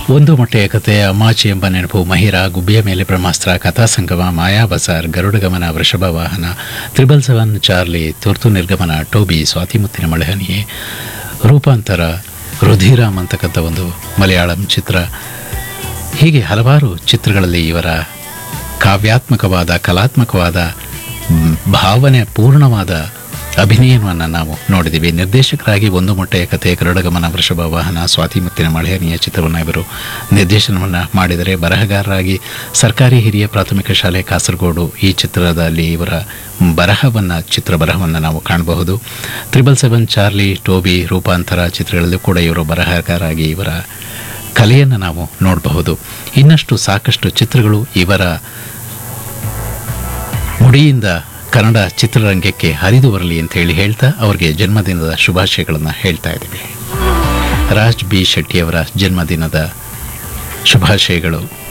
ಒಂದು ಮೊಟ್ಟೆಯ ಕಥೆಯ ಅಮಾಚಿ ಎಂಬ ನೆನಪು ಮಹಿರ ಗುಬ್ಬಿಯ ಮೇಲೆ ಬ್ರಹ್ಮಾಸ್ತ್ರ ಕಥಾಸಂಗಮ ಮಾಯಾ ಬಸಾರ್ ಗರುಡಗಮನ ವೃಷಭ ವಾಹನ ತ್ರಿಬಲ್ ಸೆವೆನ್ ಚಾರ್ಲಿ ತುರ್ತು ನಿರ್ಗಮನ ಟೋಬಿ ಸ್ವಾತಿಮುತ್ತಿನ ಮಳೆಹನಿಯೇ ರೂಪಾಂತರ ರುಧಿರಾಮ್ ಅಂತಕ್ಕಂಥ ಒಂದು ಮಲಯಾಳಂ ಚಿತ್ರ ಹೀಗೆ ಹಲವಾರು ಚಿತ್ರಗಳಲ್ಲಿ ಇವರ ಕಾವ್ಯಾತ್ಮಕವಾದ ಕಲಾತ್ಮಕವಾದ ಮ್, ಭಾವನೆ ಪೂರ್ಣವಾದ ಅಭಿನಯವನ್ನು ನಾವು ನೋಡಿದ್ದೀವಿ ನಿರ್ದೇಶಕರಾಗಿ ಒಂದು ಮೊಟ್ಟೆಯ ಕಥೆ ಕರುಡಗಮನ ವೃಷಭ ವಾಹನ ಸ್ವಾತಿ ಮುತ್ತಿನ ಮಳೆಹನಿಯ ಚಿತ್ರವನ್ನು ಇವರು ನಿರ್ದೇಶನವನ್ನು ಮಾಡಿದರೆ ಬರಹಗಾರರಾಗಿ ಸರ್ಕಾರಿ ಹಿರಿಯ ಪ್ರಾಥಮಿಕ ಶಾಲೆ ಕಾಸರಗೋಡು ಈ ಚಿತ್ರದಲ್ಲಿ ಇವರ ಬರಹವನ್ನು ಚಿತ್ರ ಬರಹವನ್ನು ನಾವು ಕಾಣಬಹುದು ತ್ರಿಬಲ್ ಸೆವೆನ್ ಚಾರ್ಲಿ ಟೋಬಿ ರೂಪಾಂತರ ಚಿತ್ರಗಳಲ್ಲೂ ಕೂಡ ಇವರು ಬರಹಗಾರರಾಗಿ ಇವರ ಕಲೆಯನ್ನು ನಾವು ನೋಡಬಹುದು ಇನ್ನಷ್ಟು ಸಾಕಷ್ಟು ಚಿತ್ರಗಳು ಇವರ ಮುಡಿಯಿಂದ ಕನ್ನಡ ಚಿತ್ರರಂಗಕ್ಕೆ ಹರಿದು ಬರಲಿ ಅಂತ ಹೇಳಿ ಹೇಳ್ತಾ ಅವರಿಗೆ ಜನ್ಮದಿನದ ಶುಭಾಶಯಗಳನ್ನು ಹೇಳ್ತಾ ಇದ್ದೀವಿ ರಾಜ್ ಬಿ ಶೆಟ್ಟಿಯವರ ಜನ್ಮದಿನದ ಶುಭಾಶಯಗಳು